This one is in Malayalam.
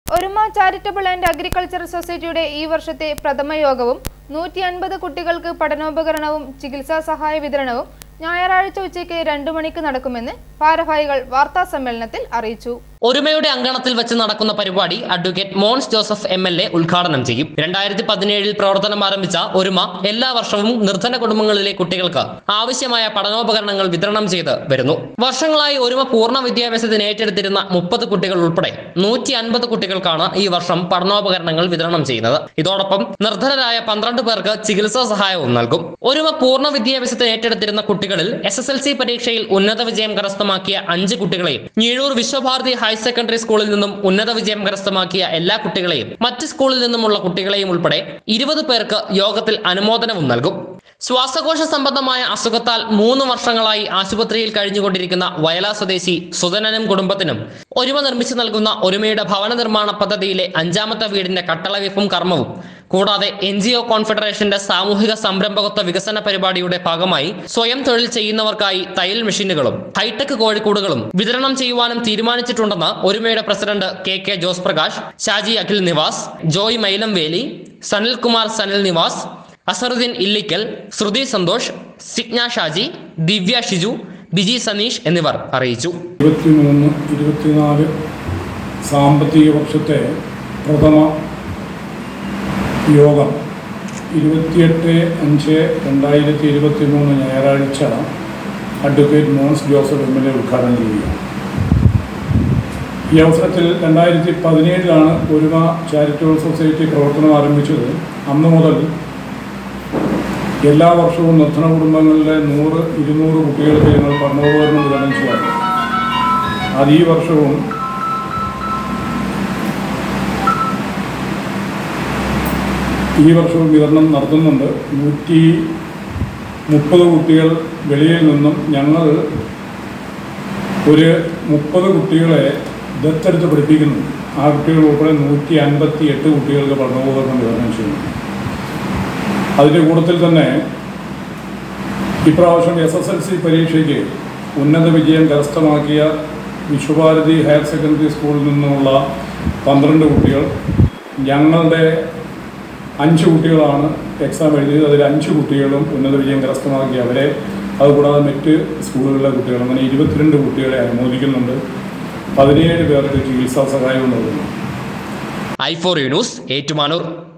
ഒരുമ ചാരിറ്റബിൾ ആൻഡ് അഗ്രികൾച്ചറൽ സൊസൈറ്റിയുടെ ഈ വർഷത്തെ പ്രഥമ യോഗവും നൂറ്റി അൻപത് കുട്ടികൾക്ക് പഠനോപകരണവും ചികിത്സാ സഹായ വിതരണവും ഞായറാഴ്ച ഉച്ചയ്ക്ക് രണ്ടു മണിക്ക് നടക്കുമെന്ന് ഭാരവാഹികൾ വാർത്താ സമ്മേളനത്തിൽ അറിയിച്ചു ഒരുമയുടെ അങ്കണത്തിൽ വെച്ച് നടക്കുന്ന പരിപാടി advocate Mons Joseph M L A ഉദ്ഘാടനം ചെയ്യും രണ്ടായിരത്തി പതിനേഴിൽ പ്രവർത്തനം ആരംഭിച്ച ഒരുമ എല്ലാ വർഷവും നിർധന കുടുംബങ്ങളിലെ കുട്ടികൾക്ക് ആവശ്യമായ പഠനോപകരണങ്ങൾ വിതരണം ചെയ്ത് വരുന്നു വർഷങ്ങളായി ഒരുമ പൂർണ്ണ വിദ്യാഭ്യാസത്തിന് ഏറ്റെടുത്തിരുന്ന മുപ്പത് കുട്ടികൾ ഉൾപ്പെടെ നൂറ്റി അൻപത് കുട്ടികൾക്കാണ് ഈ വർഷം പഠനോപകരണങ്ങൾ വിതരണം ചെയ്യുന്നത് ഇതോടൊപ്പം നിർധനരായ പന്ത്രണ്ട് പേർക്ക് ചികിത്സാ സഹായവും നൽകും ഒരുമ പൂർണ്ണ വിദ്യാഭ്യാസത്തിന് ഏറ്റെടുത്തിരുന്ന കുട്ടികളിൽ എസ് എസ് എൽ സി പരീക്ഷയിൽ ഉന്നത വിജയം കരസ്ഥമാക്കിയ അഞ്ച് കുട്ടികളെയും ഞീഴൂർ വിശ്വഭാരതി ഹയർ സെക്കൻഡറി സ്കൂളിൽ നിന്നും ഉന്നത വിജയം കരസ്ഥമാക്കിയ എല്ലാ കുട്ടികളെയും മറ്റ് സ്കൂളിൽ നിന്നുമുള്ള കുട്ടികളെയും ഉൾപ്പെടെ ഇരുപത് പേർക്ക് യോഗത്തിൽ അനുമോദനവും നൽകും ശ്വാസകോശ സംബന്ധമായ അസുഖത്താൽ മൂന്ന് വർഷങ്ങളായി ആശുപത്രിയിൽ കഴിഞ്ഞുകൊണ്ടിരിക്കുന്ന വയല സ്വദേശി സുധനനും കുടുംബത്തിനും ഒരുമ നിർമ്മിച്ചു നൽകുന്ന ഒരുമയുടെ ഭവന നിർമ്മാണ പദ്ധതിയിലെ അഞ്ചാമത്തെ വീടിന്റെ കട്ടളവയ്പും കർമ്മവും കൂടാതെ എൻ ജി ഒ കോൺഫെഡറേഷന്റെ സാമൂഹിക സംരംഭകത്വ വികസന പരിപാടിയുടെ ഭാഗമായി സ്വയം തൊഴിൽ ചെയ്യുന്നവർക്കായി തയ്യൽ മെഷീനുകളും ഹൈടെക് കോഴിക്കോടുകളും വിതരണം ചെയ്യുവാനും തീരുമാനിച്ചിട്ടുണ്ടെന്ന് ഒരുമയുടെ president K K Jose Prakash Shaji Akhil Nivas Joy Mylamveli Sanilkumar Sanil Nivas Azharuddin Illikkal Shruti Santhosh Signa Shaji Divya Shiju Biji Saneesh എന്നിവർ അറിയിച്ചു ഇരുപത്തിമൂന്ന് ഇരുപത്തിനാല് സാമ്പത്തിക വർഷത്തെ പ്രഥമ യോഗം ഇരുപത്തിയെട്ട് അഞ്ച് രണ്ടായിരത്തി ഇരുപത്തി മൂന്ന് ഞായറാഴ്ച advocate Mons Joseph M L A ഉദ്ഘാടനം ചെയ്യുക ഈ അവസരത്തിൽ രണ്ടായിരത്തി പതിനേഴിലാണ് ഒരുമ ചാരിറ്റബിൾ സൊസൈറ്റി പ്രവർത്തനം ആരംഭിച്ചത് അന്ന് മുതൽ എല്ലാ വർഷവും നിർധന കുടുംബങ്ങളിലെ നൂറ് ഇരുന്നൂറ് കുട്ടികൾക്ക് ഞങ്ങൾ പഠനോപകരണം വിതരണം ചെയ്യാറുണ്ട് അത് ഈ വർഷവും ഈ വർഷവും വിതരണം നടത്തുന്നുണ്ട് നൂറ്റി മുപ്പത് കുട്ടികൾ വെളിയിൽ നിന്നും ഞങ്ങൾ ഒരു മുപ്പത് കുട്ടികളെ ദത്തെടുത്ത് പഠിപ്പിക്കുന്നു ആ കുട്ടികൾ ഉൾപ്പെടെ നൂറ്റി അൻപത്തി എട്ട് കുട്ടികൾക്ക് പഠനോപകരണം വിതരണം ചെയ്യുന്നു അതിൻ്റെ കൂട്ടത്തിൽ തന്നെ ഇപ്രാവശ്യം എസ് എസ് എൽ സി പരീക്ഷയ്ക്ക് ഉന്നത വിജയം കരസ്ഥമാക്കിയ വിശ്വഭാരതി ഹയർ സെക്കൻഡറി സ്കൂളിൽ നിന്നുള്ള പന്ത്രണ്ട് കുട്ടികൾ ഞങ്ങളുടെ അഞ്ച് കുട്ടികളാണ് എക്സാം എഴുതിയത് അതിൽ അഞ്ച് കുട്ടികളും ഉന്നത വിജയം കരസ്ഥമാക്കി അവരെ അതുകൂടാതെ മറ്റ് സ്കൂളുകളിലെ കുട്ടികൾ അങ്ങനെ ഇരുപത്തിരണ്ട് കുട്ടികളെ അനുമോദിക്കുന്നുണ്ട് പതിനേഴ് പേർക്ക് ചികിത്സാ സഹായവും നൽകുന്നു ഐ ഫോർ ന്യൂസ് ഏറ്റുമാനൂർ